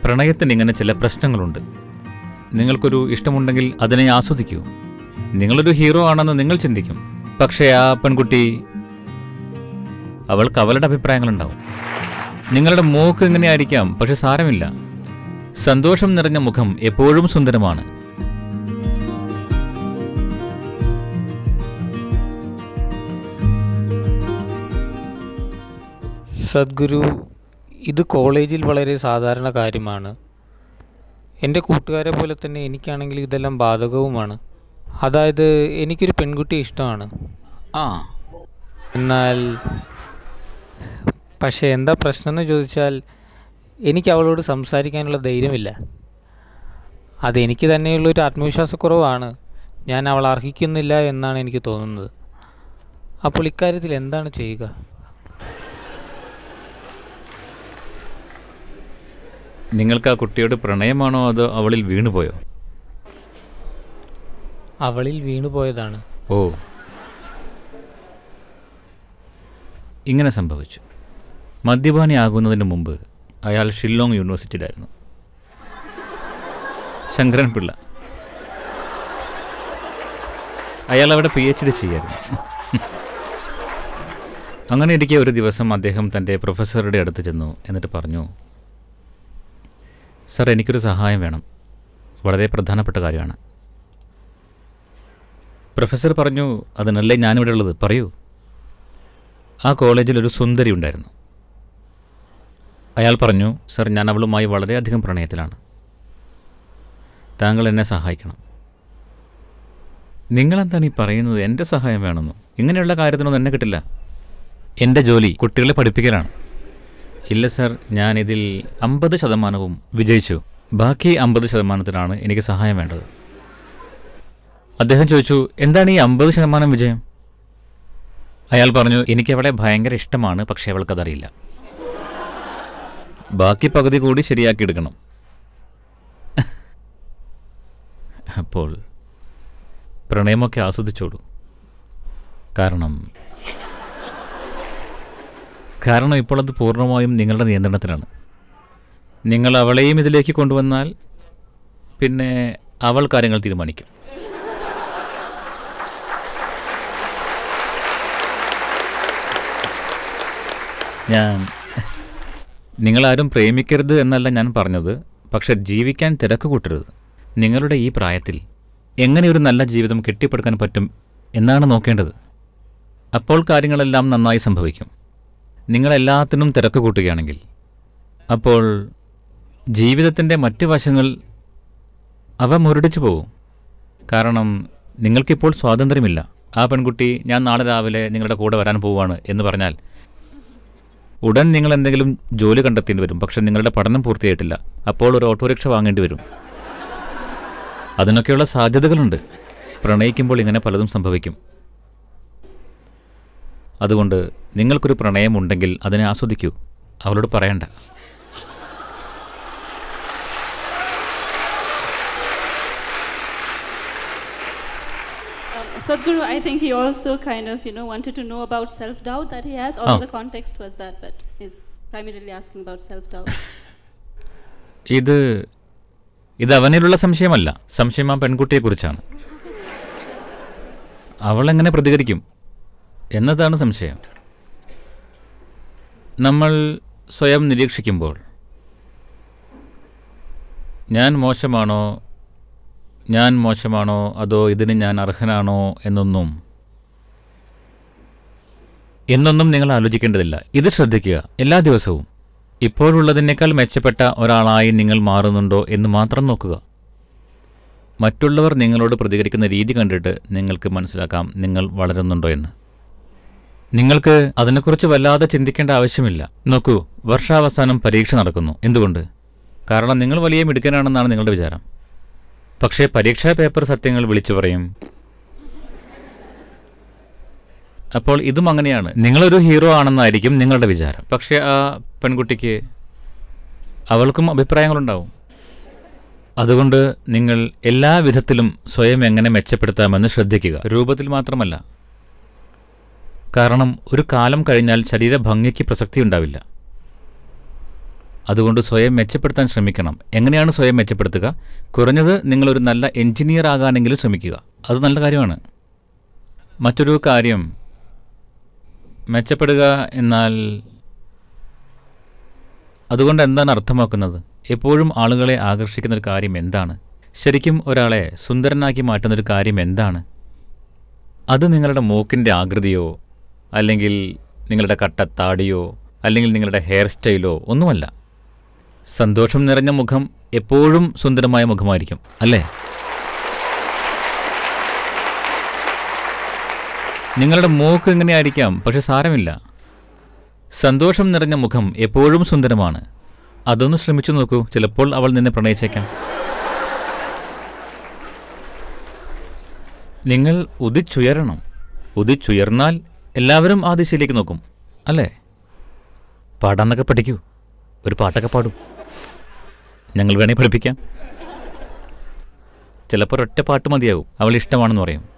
പ്രണയത്തിന് ഇങ്ങനെ ചില പ്രശ്നങ്ങളുണ്ട് നിങ്ങൾക്കൊരു ഇഷ്ടമുണ്ടെങ്കിൽ അതിനെ ആസ്വദിക്കൂ നിങ്ങളൊരു ഹീറോ ആണെന്ന് നിങ്ങൾ ചിന്തിക്കും പക്ഷേ ആ പെൺകുട്ടി അവൾക്ക് അവളുടെ അഭിപ്രായങ്ങളുണ്ടാവും നിങ്ങളുടെ മൂക്ക് ഇങ്ങനെയായിരിക്കാം പക്ഷെ സാരമില്ല സന്തോഷം നിറഞ്ഞ മുഖം എപ്പോഴും സുന്ദരമാണ് സദ്ഗുരു ഇത് കോളേജിൽ വളരെ സാധാരണ കാര്യമാണ് എൻ്റെ കൂട്ടുകാരെ പോലെ തന്നെ എനിക്കാണെങ്കിൽ ഇതെല്ലാം ബാധകവുമാണ് അതായത് എനിക്കൊരു പെൺകുട്ടിയെ ഇഷ്ടമാണ് ആ എന്നാൽ പക്ഷേ എന്താ പ്രശ്നം എന്ന് ചോദിച്ചാൽ എനിക്ക് അവളോട് സംസാരിക്കാനുള്ള ധൈര്യമില്ല അതെനിക്ക് തന്നെയുള്ളൊരു ആത്മവിശ്വാസക്കുറവാണ് ഞാൻ അവൾ അർഹിക്കുന്നില്ല എന്നാണ് എനിക്ക് തോന്നുന്നത് അപ്പോൾ ഇക്കാര്യത്തിൽ എന്താണ് ചെയ്യുക നിങ്ങൾക്ക് ആ കുട്ടിയോട് പ്രണയമാണോ അതോ അവളിൽ വീണുപോയോ അവളിൽ വീണുപോയതാണ് ഓ ഇങ്ങനെ സംഭവിച്ചു മദ്യപാനിയാകുന്നതിന് മുമ്പ് അയാൾ ഷില്ലോങ് യൂണിവേഴ്സിറ്റിയിലായിരുന്നു ശങ്കരൻ പിള്ള അയാൾ അവിടെ പി എച്ച് ഡി ചെയ്യായിരുന്നു അങ്ങനെ ഇരിക്കെ ഒരു ദിവസം അദ്ദേഹം തൻ്റെ പ്രൊഫസറുടെ അടുത്ത് ചെന്നു എന്നിട്ട് പറഞ്ഞു സർ എനിക്കൊരു സഹായം വേണം വളരെ പ്രധാനപ്പെട്ട കാര്യമാണ് പ്രൊഫസർ പറഞ്ഞു അതിനല്ലേ ഞാനിവിടെ ഉള്ളത് പറയൂ ആ കോളേജിൽ ഒരു സുന്ദരി ഉണ്ടായിരുന്നു അയാൾ പറഞ്ഞു സർ ഞാൻ അവളുമായി വളരെയധികം പ്രണയത്തിലാണ് താങ്കൾ എന്നെ സഹായിക്കണം നിങ്ങളെന്താണ് ഈ പറയുന്നത് എൻ്റെ സഹായം വേണമെന്നോ ഇങ്ങനെയുള്ള കാര്യത്തിനൊന്നും എന്നെ കിട്ടില്ല എൻ്റെ ജോലി കുട്ടികളെ പഠിപ്പിക്കലാണ് ഇല്ല സർ ഞാനിതിൽ അമ്പത് ശതമാനവും വിജയിച്ചു ബാക്കി അമ്പത് ശതമാനത്തിനാണ് എനിക്ക് സഹായം വേണ്ടത് അദ്ദേഹം ചോദിച്ചു എന്താണ് ഈ അമ്പത് ശതമാനം വിജയം അയാൾ പറഞ്ഞു എനിക്ക് അവളെ ഭയങ്കര ഇഷ്ടമാണ് പക്ഷേ അവൾക്കതറിയില്ല ബാക്കി പകുതി കൂടി ശരിയാക്കിയെടുക്കണം അപ്പോൾ പ്രണയമൊക്കെ ആസ്വദിച്ചോളൂ കാരണം കാരണം ഇപ്പോൾ അത് പൂർണ്ണമായും നിങ്ങളുടെ നിയന്ത്രണത്തിലാണ് നിങ്ങൾ അവളെയും ഇതിലേക്ക് കൊണ്ടുവന്നാൽ പിന്നെ അവൾ കാര്യങ്ങൾ തീരുമാനിക്കും ഞാൻ നിങ്ങളാരും പ്രേമിക്കരുത് എന്നല്ല ഞാൻ പറഞ്ഞത് പക്ഷെ ജീവിക്കാൻ തിരക്ക് കൂട്ടരുത് നിങ്ങളുടെ ഈ പ്രായത്തിൽ എങ്ങനെ ഒരു നല്ല ജീവിതം കെട്ടിപ്പടുക്കാൻ പറ്റും എന്നാണ് നോക്കേണ്ടത് അപ്പോൾ കാര്യങ്ങളെല്ലാം നന്നായി സംഭവിക്കും നിങ്ങളെല്ലാത്തിനും തിരക്ക് കൂട്ടുകയാണെങ്കിൽ അപ്പോൾ ജീവിതത്തിൻ്റെ മറ്റ് വശങ്ങൾ അവ മുരടിച്ചു പോകും കാരണം നിങ്ങൾക്കിപ്പോൾ സ്വാതന്ത്ര്യമില്ല ആ പെൺകുട്ടി ഞാൻ നാളെ രാവിലെ നിങ്ങളുടെ കൂടെ വരാൻ പോവുകയാണ് എന്ന് പറഞ്ഞാൽ ഉടൻ നിങ്ങൾ എന്തെങ്കിലും ജോലി കണ്ടെത്തേണ്ടി വരും പക്ഷെ നിങ്ങളുടെ പഠനം പൂർത്തിയായിട്ടില്ല അപ്പോൾ ഒരു ഓട്ടോറിക്ഷ വാങ്ങേണ്ടി വരും അതിനൊക്കെയുള്ള സാധ്യതകളുണ്ട് പ്രണയിക്കുമ്പോൾ ഇങ്ങനെ പലതും സംഭവിക്കും അതുകൊണ്ട് നിങ്ങൾക്കൊരു പ്രണയമുണ്ടെങ്കിൽ അതിനെ ആസ്വദിക്കൂ അവളോട് പറയണ്ട Um, Sadhguru, I think he also kind of, you know, wanted to know about self-doubt that he has. Although Oh. the context was that, but he's primarily asking about self-doubt. ഇത് ഇത് അവനിലുള്ള സംശയമല്ല സംശയം ആ പെൺകുട്ടിയെക്കുറിച്ചാണ് അവളെങ്ങനെ പ്രതികരിക്കും എന്നതാണ് സംശയം നമ്മൾ സ്വയം നിരീക്ഷിക്കുമ്പോൾ ഞാൻ മോശമാണോ ഞാൻ മോശമാണോ അതോ ഇതിന് ഞാൻ അർഹനാണോ എന്നൊന്നും എന്നൊന്നും നിങ്ങൾ ആലോചിക്കേണ്ടതില്ല ഇത് ശ്രദ്ധിക്കുക എല്ലാ ദിവസവും ഇപ്പോഴുള്ളതിനേക്കാൾ മെച്ചപ്പെട്ട ഒരാളായി നിങ്ങൾ മാറുന്നുണ്ടോ എന്ന് മാത്രം നോക്കുക മറ്റുള്ളവർ നിങ്ങളോട് പ്രതികരിക്കുന്ന രീതി കണ്ടിട്ട് നിങ്ങൾക്ക് മനസ്സിലാക്കാം നിങ്ങൾ വളരുന്നുണ്ടോ എന്ന് നിങ്ങൾക്ക് അതിനെക്കുറിച്ച് വല്ലാതെ ചിന്തിക്കേണ്ട ആവശ്യമില്ല നോക്കൂ വർഷാവസാനം പരീക്ഷ നടക്കുന്നു എന്തുകൊണ്ട് കാരണം നിങ്ങൾ വലിയ മിടുക്കനാണെന്നാണ് നിങ്ങളുടെ വിചാരം പക്ഷേ പരീക്ഷാ പേപ്പർ സത്യങ്ങൾ വിളിച്ചു പറയും അപ്പോൾ ഇതും അങ്ങനെയാണ് നിങ്ങളൊരു ഹീറോ ആണെന്നായിരിക്കും നിങ്ങളുടെ വിചാരം പക്ഷേ ആ പെൺകുട്ടിക്ക് അവൾക്കും അഭിപ്രായങ്ങളുണ്ടാവും അതുകൊണ്ട് നിങ്ങൾ എല്ലാ വിധത്തിലും സ്വയം എങ്ങനെ മെച്ചപ്പെടുത്താമെന്ന് ശ്രദ്ധിക്കുക രൂപത്തിൽ മാത്രമല്ല കാരണം ഒരു കാലം കഴിഞ്ഞാൽ ശരീരഭംഗിക്ക് പ്രസക്തി ഉണ്ടാവില്ല അതുകൊണ്ട് സ്വയം മെച്ചപ്പെടുത്താൻ ശ്രമിക്കണം എങ്ങനെയാണ് സ്വയം മെച്ചപ്പെടുത്തുക കുറഞ്ഞത് നിങ്ങളൊരു നല്ല എഞ്ചിനീയർ ആകാനെങ്കിലും ശ്രമിക്കുക അത് നല്ല കാര്യമാണ് മറ്റൊരു കാര്യം മെച്ചപ്പെടുക എന്നാൽ അതുകൊണ്ട് എന്താണ് അർത്ഥമാക്കുന്നത് എപ്പോഴും ആളുകളെ ആകർഷിക്കുന്ന ഒരു കാര്യം എന്താണ് ശരിക്കും ഒരാളെ സുന്ദരനാക്കി മാറ്റുന്ന ഒരു കാര്യം എന്താണ് അത് നിങ്ങളുടെ മൂക്കിൻ്റെ ആകൃതിയോ അല്ലെങ്കിൽ നിങ്ങളുടെ കട്ടത്താടിയോ അല്ലെങ്കിൽ നിങ്ങളുടെ ഹെയർ സ്റ്റൈലോ ഒന്നുമല്ല സന്തോഷം നിറഞ്ഞ മുഖം എപ്പോഴും സുന്ദരമായ മുഖമായിരിക്കും അല്ലേ നിങ്ങളുടെ മൂക്ക് ഇങ്ങനെയായിരിക്കാം പക്ഷെ സാരമില്ല സന്തോഷം നിറഞ്ഞ മുഖം എപ്പോഴും സുന്ദരമാണ് അതൊന്ന് ശ്രമിച്ചു നോക്കൂ ചിലപ്പോൾ അവൾ നിന്നെ പ്രണയിച്ചേക്കാം നിങ്ങൾ ഉദിച്ചുയരണം ഉദിച്ചുയർന്നാൽ എല്ലാവരും ആ ദിശയിലേക്ക് നോക്കും അല്ലേ പാടാന്നൊക്കെ പഠിക്കൂ ഒരു പാട്ടൊക്കെ പാടും ഞങ്ങൾ വേണേൽ പഠിപ്പിക്കാം ചിലപ്പോൾ ഒരൊറ്റ പാട്ട് മതിയാവും അവൾ ഇഷ്ടമാണെന്ന് പറയും